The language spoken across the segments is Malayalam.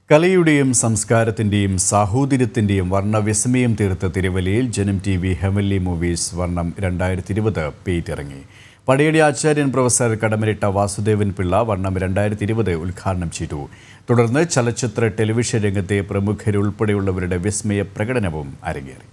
കലയുടെയും സംസ്കാരത്തിൻ്റെയും സാഹോദര്യത്തിൻ്റെയും വർണ്ണവിസ്മയം തീർത്ത തിരുവല്ലയിൽ ജനം ടി വി ഹെവൻലി മൂവീസ് വർണ്ണം രണ്ടായിരത്തി ഇരുപത് പേറ്റിറങ്ങി പടയടി ആചാര്യൻ പ്രൊഫസർ കടമരിട്ട വാസുദേവൻ പിള്ള വർണ്ണം രണ്ടായിരത്തി ഇരുപത് ഉദ്ഘാടനം ചെയ്തു തുടർന്ന് ചലച്ചിത്ര ടെലിവിഷൻ രംഗത്തെ പ്രമുഖരുൾപ്പെടെയുള്ളവരുടെ വിസ്മയ പ്രകടനവും അരങ്ങേറി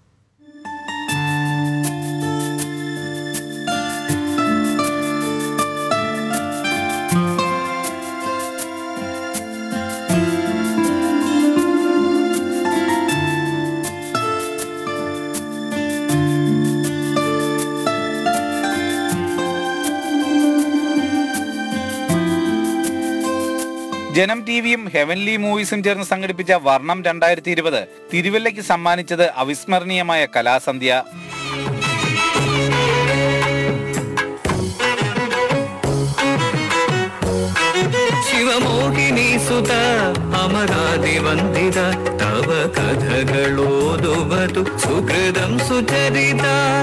ജനം ടി വിയും ഹെവൻലി മൂവീസും ചേർന്ന് സംഘടിപ്പിച്ച വർണ്ണം രണ്ടായിരത്തി ഇരുപത് തിരുവല്ലയ്ക്ക് സമ്മാനിച്ചത് അവിസ്മരണീയമായ കലാസന്ധ്യ ಶಿವಮೋಹಿನಿ ಸುತ ಅಮರಾದಿ ವಂದಿತ ತವ ಕಥಗಳೋದುವುದು ಸುಹೃದಂ ಸುಚರಿತ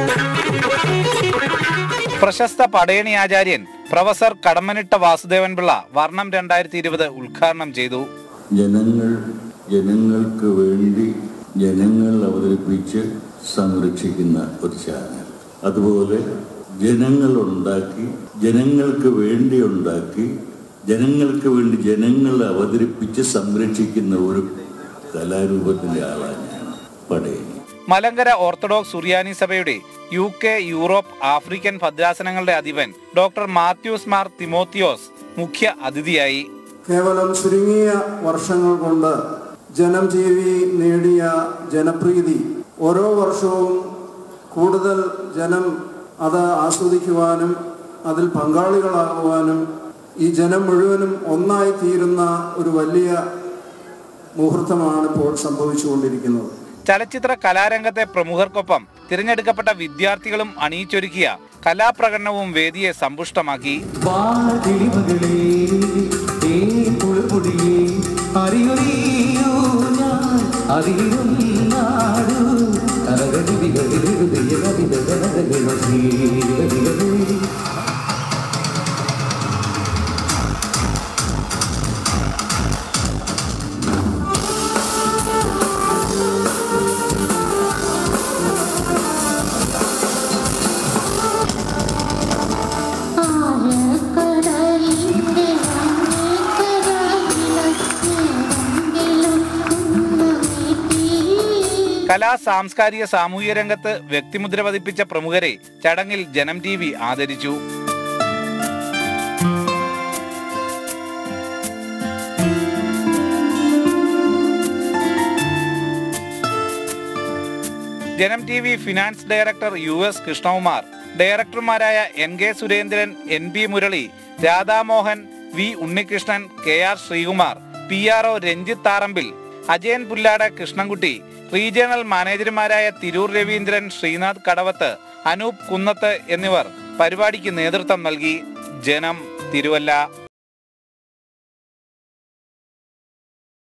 പ്രശസ്ത പടയണി ആചാര്യൻ പ്രൊഫസർ കടമ്മനിട്ട വാസുദേവൻ പിള്ള വർണ്ണം രണ്ടായിരത്തി ഇരുപത് ഉദ്ഘാടനം ചെയ്തു ജനങ്ങൾ ജനങ്ങൾക്ക് വേണ്ടി ജനങ്ങൾ അവതരിപ്പിച്ച് സംരക്ഷിക്കുന്ന ഒരു ചാനൽ അതുപോലെ ജനങ്ങൾ ഉണ്ടാക്കി ജനങ്ങൾക്ക് വേണ്ടി ഉണ്ടാക്കി ജനങ്ങൾക്ക് വേണ്ടി ജനങ്ങൾ അവതരിപ്പിച്ച് സംരക്ഷിക്കുന്ന ഒരു കലാരൂപത്തിൻ്റെ ആളാണ് ഞാൻ പടയണി മലങ്കര ഓർത്തഡോക്സ് സുറിയാനി സഭയുടെ യു കെ യൂറോപ്പ് ആഫ്രിക്കൻ ഭദ്രാസനങ്ങളുടെ അധിപൻ ഡോക്ടർ മാത്യൂസ് മാർ തിമോത്തിയോസ് മുഖ്യ അതിഥിയായി കേവലം ചുരുങ്ങിയ വർഷങ്ങൾ കൊണ്ട് ജനം ടി വി നേടിയ ജനപ്രീതി ഓരോ വർഷവും കൂടുതൽ ജനം അത് ആസ്വദിക്കുവാനും അതിൽ പങ്കാളികളാകുവാനും ഈ ജനം മുഴുവനും ഒന്നായി തീരുന്ന ഒരു വലിയ മുഹൂർത്തമാണ് ഇപ്പോൾ സംഭവിച്ചുകൊണ്ടിരിക്കുന്നത് ചലച്ചിത്ര കലാരംഗത്തെ പ്രമുഖർക്കൊപ്പം തിരഞ്ഞെടുക്കപ്പെട്ട വിദ്യാർത്ഥികളും അണിയിച്ചൊരുക്കിയ കലാപ്രകടനവും വേദിയെ സമ്പുഷ്ടമാക്കി ಬಾಳತಿಳಿಮಗಳೇ ಏ ಪುಳುಪುಡಿಯೇ ಅರಿಯೊರಿಯೋ ഞാൻ അറിയും നാടു കരകളികളിൽ ഹൃദയ കവിതകളെ ആഴക്കടലിന്റെ അങ്ങേക്കരയിലും കലാ സാംസ്കാരിക സാമൂഹ്യ രംഗത്ത് വ്യക്തിമുദ്ര പതിപ്പിച്ച പ്രമുഖരെ ചടങ്ങിൽ ജനം ടി വി ആദരിച്ചു Janam T V finance director U S Krishnakumar ഡയറക്ടർമാരായ N K Surendran N P Murali Radhamohan V Unnikrishnan K R Sreekumar P R O Ranjith Tharambil Ajayan Pullad Krishnankutty regional മാനേജർമാരായ തിരൂർ രവീന്ദ്രൻ ശ്രീനാഥ് കടവത്ത് അനൂപ് കുന്നത്ത് എന്നിവർ പരിപാടിക്ക് നേതൃത്വം നൽകി ജനം തിരുവല്ല